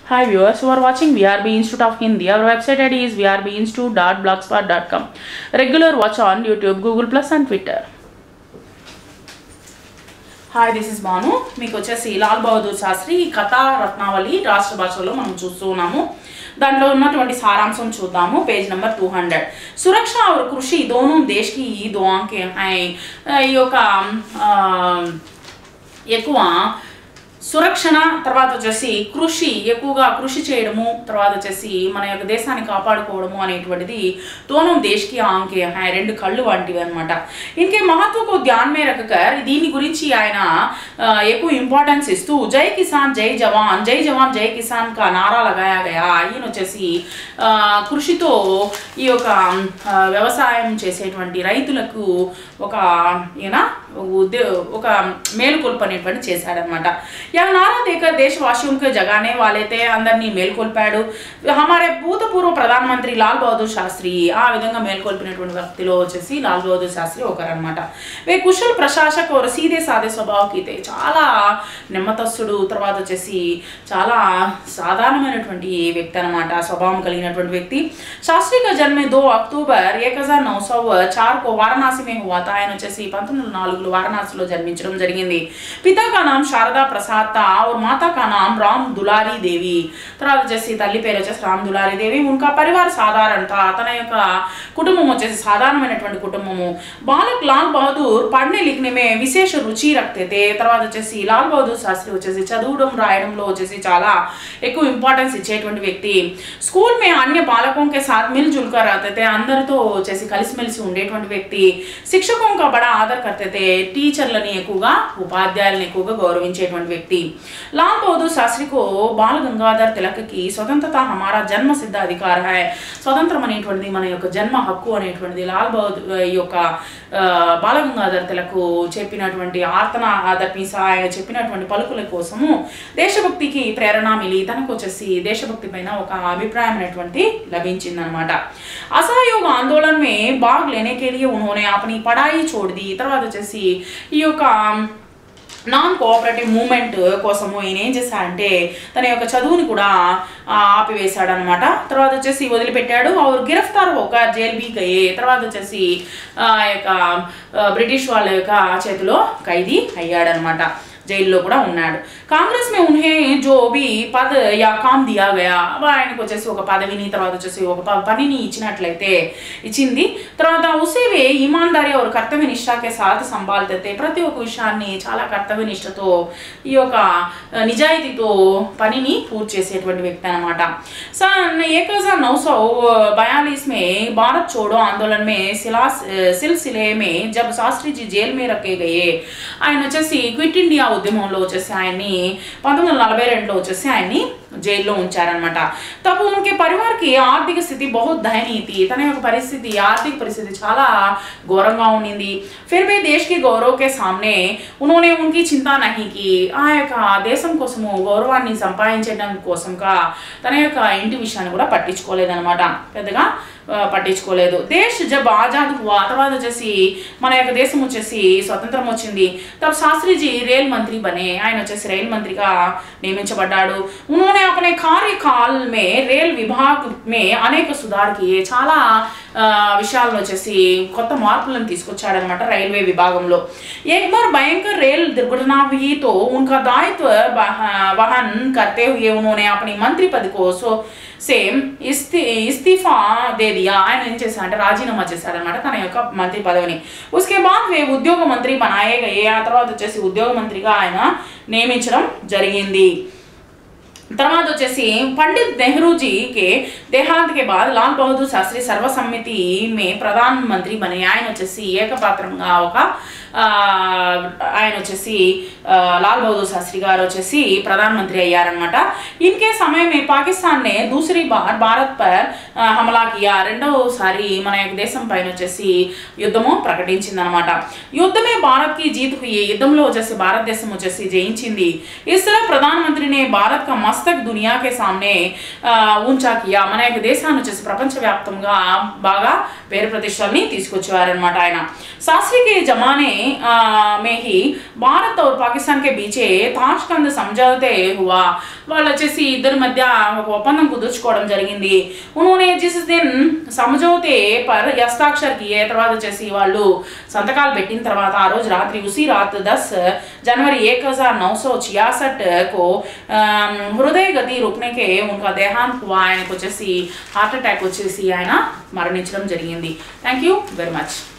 Hi viewers who are watching VRB Institute of Hindi. Our website ID is vrbinstitute.blogspot.com. Regular watch on YouTube, Google Plus and Twitter. Hi this is Banu మీకు వచ్చేసి లాల్ బహదూర్ శాస్త్రి కథా రత్నావళి రాష్ట్ర భాషలో మనం చూస్తూ ఉన్నాము దాంట్లో ఉన్నటువంటి సారాంశం చూద్దాము పేజ్ నెంబర్ టూ హండ్రెడ్ సురక్ష और కృషి दोनों देश की दो आंखें हैं ఈ యొక్క ఆ, ఎక్కువ సురక్షణ తర్వాత వచ్చేసి కృషి ఎక్కువగా కృషి చేయడము తర్వాత వచ్చేసి మన యొక్క దేశాన్ని కాపాడుకోవడము అనేటువంటిది దోనం దేశ్కి ఆంకే హై రెండు కళ్ళు వంటివి అనమాట ఇంకే మహత్వకు ధ్యాన్ మే రకకర్ దీని గురించి ఆయన ఆ, ఎక్కువ ఇంపార్టెన్స్ ఇస్తూ జై కిసాన్ జై జవాన్ జై జవాన్ జై కిసాన్ కా నారా లగాయా గయా ఈయన వచ్చేసి ఆ, కృషితో ఈ యొక్క ఆ, వ్యవసాయం చేసేటువంటి రైతులకు ఒక ఈయన ఉద్యో ఒక మేలుకొల్పు అనేటువంటి చేశాడనమాట యా నారా దేకర్ దేశవాసిयों को जगाने वाले थे అందరినీ మేల్కొల్పాడు హమారే భూతపూర్వ ప్రధానమంత్రి లాల్ బహదూర్ శాస్త్రి ఆ విధంగా మేల్కొల్పినటువంటి వ్యక్తిలో వచ్చేసి లాల్ బహదూర్ శాస్త్రి ఒకరనమాట వే కుశల్ ప్రశాసక్ और సీదే సాదే స్వభావకి చాలా నెమ్మతస్తుడు తర్వాత వచ్చేసి చాలా సాధారణమైనటువంటి వ్యక్తి అనమాట స్వభావం కలిగినటువంటి వ్యక్తి శాస్త్రి का जन्म दो अक्टूबर एक हजार नौ सौ चार को वाराणसी में हुआ था ఆయన వచ్చేసి పంతొమ్మిది వందల నాలుగులో వారణాసిలో జన్మించడం జరిగింది పితా కా నామ్ శారదా ప్రసాద్ తా और మాతా కా నామ్ రామ్ దులారీ దేవి తర్వాత వచ్చేసి తల్లి పేరు వచ్చేసి రామ్ దులారీ దేవి ఉన్కా పరివార్ సాధారణ తా తన యొక్క కుటుంబం వచ్చేసి సాధారణమైనటువంటి కుటుంబము బాలక్ లాల్ బహదూర్ పढ़ने लिखने में విశేష రుచి రక్తే తే తర్వాత వచ్చేసి లాల్ బహదూర్ శాస్త్రి వచ్చేసి చదవడం రాయడంలో వచ్చేసి చాలా ఎక్కువ ఇంపార్టెన్స్ ఇచ్చేటువంటి వ్యక్తి స్కూల్ మే అన్య బాలకోं के साथ मिलजुल कर रहते थे అందరితో వచ్చేసి కలిసిమెలిసి ఉండేటువంటి వ్యక్తి శిక్షకం కా బడా ఆదర్ కర్తే తే టీచర్లని ఎక్కువగా ఉపాధ్యాయులను ఎక్కువగా గౌరవించేటువంటి వ్యక్తి లాల్ బహదూర్ శాస్త్రికు బాల గంగాధర్ తిలక్కి స్వతంత్రత హమారా జన్మ సిద్ధ అధికార హై స్వతంత్రం అనేటువంటిది మన యొక్క జన్మ హక్కు అనేటువంటిది లాల్ బహదూర్ ఈ యొక్క ఆ, బాల గంగాధర్ తిలకు చెప్పినటువంటి ఆర్తన ఆదర్పిస ఆయన చెప్పినటువంటి పలుకుల కోసము దేశభక్తికి ప్రేరణ మిలి తనకు వచ్చేసి దేశభక్తి పైన ఒక అభిప్రాయం అనేటువంటి లభించిందనమాట అసహయోగ ఆందోళన మే భాగ్ లేనే के लिए उन्होंने अपनी पढ़ाई छोड़ दी తర్వాత వచ్చేసి ఈ యొక్క నాన్ కోఆపరేటివ్ మూమెంట్ కోసము ఈయన ఏం చేశాడంటే తన యొక్క చదువుని కూడా ఆ, ఆపివేశాడనమాట తర్వాత వచ్చేసి వదిలిపెట్టాడు ఆరు గిరఫ్తార్ ఒక జైల్ బీ గయే తర్వాత వచ్చేసి ఆ యొక్క ఆ, బ్రిటిష్ వాళ్ళ యొక్క చేతిలో ఖైదీ అయ్యాడనమాట జైల్లో కూడా ఉన్నాడు కాంగ్రెస్ మే ఉన్హే జో బి పద యా కామ్ దియా గయా అబ్బా ఆయనకు వచ్చేసి ఒక పదవిని తర్వాత వచ్చేసి ఒక ప- పనిని ఇచ్చినట్లయితే ఇచ్చింది తర్వాత ఉసేవే ఇమాందారి और కర్తవ్య నిష్ఠాకే సాధ సంభాలితే ప్రతి ఒక్క విషయాన్ని చాలా కర్తవ్య నిష్ఠతో ఈ యొక్క ఆ, నిజాయితీతో పనిని పూర్తి చేసేటువంటి వ్యక్తి అనమాట सन एक हजार नौ सौ बयालीस में भारत छोड़ो आंदोलन में सिला सिलसिले में जब शास्त्री जी जेल में रखे गए ఆయన వచ్చేసి క్విట్ ఇండియా ఉద్యమంలో వచ్చేసి ఆయన్ని పంతొమ్మిది వందల నలభై రెండులో వచ్చేసి ఆయన్ని జైల్లో ఉంచారనమాట తప్పు ఉన్కే పరివార్కి ఆర్థిక స్థితి బహుత్ దయనీయ थी తన యొక్క పరిస్థితి ఆర్థిక పరిస్థితి చాలా ఘోరంగా ఉండింది ఫిర్ భీ దేశ్ కి గౌరవ్ కే సామ్నే ఉన్హోనే ఉన్కి చింతా నహి కి ఆ యొక్క దేశం కోసము గౌరవాన్ని సంపాదించడం కోసంగా తన యొక్క ఇంటి విషయాన్ని కూడా పట్టించుకోలేదన్నమాట పెద్దగా ఆ, పట్టించుకోలేదు దేశ్ జబ్ ఆజాద్ హువా తర్వాత వచ్చేసి మన యొక్క దేశం వచ్చేసి స్వతంత్రం వచ్చింది తబ్ శాస్త్రిజీ రైల్ మంత్రి బనే ఆయన వచ్చేసి రైల్ మంత్రిగా నియమించబడ్డాడు ఉన్హోనే అపనే కార్యకాల్ మే రైల్ విభాగ్ మే అనేక సుధార్ కియే చాలా ఆ, విషయాలను వచ్చేసి కొత్త మార్పులను తీసుకొచ్చాడనమాట రైల్వే విభాగంలో एक बार भयंकर रेल दुर्घटना हुई तो उनका दायित्व वह- वहन करते हुए उन्होंने अपनी मंत्री पद को సో సేమ్ ఇస్తి ఇస్తిఫా దే దియా ఆయన ఏం చేశాడంటే రాజీనామా చేశాడనమాట తన యొక్క మంత్రి పదవిని ఉస్కే బాద్ వే ఉద్యోగ మంత్రి బనాయే గయే ఆ తర్వాత వచ్చేసి ఉద్యోగ మంత్రిగా ఆయన నియమించడం జరిగింది తర్వాత వచ్చేసి పండిత్ నెహ్రూజీకి దేహాంత్ కే బాద్ లాల్ బహదూర్ శాస్త్రి సర్వసమ్మతి మే ప్రధాన మంత్రి బనే ఆయన వచ్చేసి ఏకపాత్రంగా ఒక ఆ, ఆయన వచ్చేసి ఆ, లాల్ బహదూర్ శాస్త్రి గారు వచ్చేసి ప్రధానమంత్రి అయ్యారనమాట ఇన్కే సమయం మే పాకిస్తాన్ నే దూసరి బార్ భారత్ పర్ ఆ, హమలా కియా రెండవసారి మన యొక్క దేశం పైన వచ్చేసి యుద్ధము ప్రకటించిందనమాట యుద్ధమే భారత్ కి జీత్ హుయి యుద్ధంలో వచ్చేసి భారతదేశం వచ్చేసి జయించింది ఇస్ तरह प्रधानमंत्री ने भारत का मस्तक दुनिया के सामने ఆ, ऊंचा किया మన యొక్క దేశాన్ని వచ్చేసి ప్రపంచవ్యాప్తంగా బాగా పేరు ప్రతిష్టల్ని తీసుకొచ్చేవారనమాట ఆయన శాస్త్రికి జమానే आ, में ही భారత్ और పాకిస్తాన్ के बीचे తాష్కంద్ समझौते हुआ వాళ్ళు వచ్చేసి ఇద్దరి మధ్య ఒక ఒప్పందం కుదుర్చుకోవడం జరిగింది ఉన్హోనే జిస్ దిన్ సమझौते पर హస్తాక్షర్ కియే తర్వాత వచ్చేసి వాళ్ళు సంతకాలు పెట్టిన తర్వాత ఆ రోజు రాత్రి ఉసి రాత్ దస్ जनवरी एक हजार नौ सौ छियासठ को अम, హృదయ గతి రుక్నేకే ఉన్కా దేహాంత్ హువా ఆయనకు వచ్చేసి హార్ట్ అటాక్ వచ్చేసి ఆయన మరణించడం జరిగింది థ్యాంక్ యూ వెరీ మచ్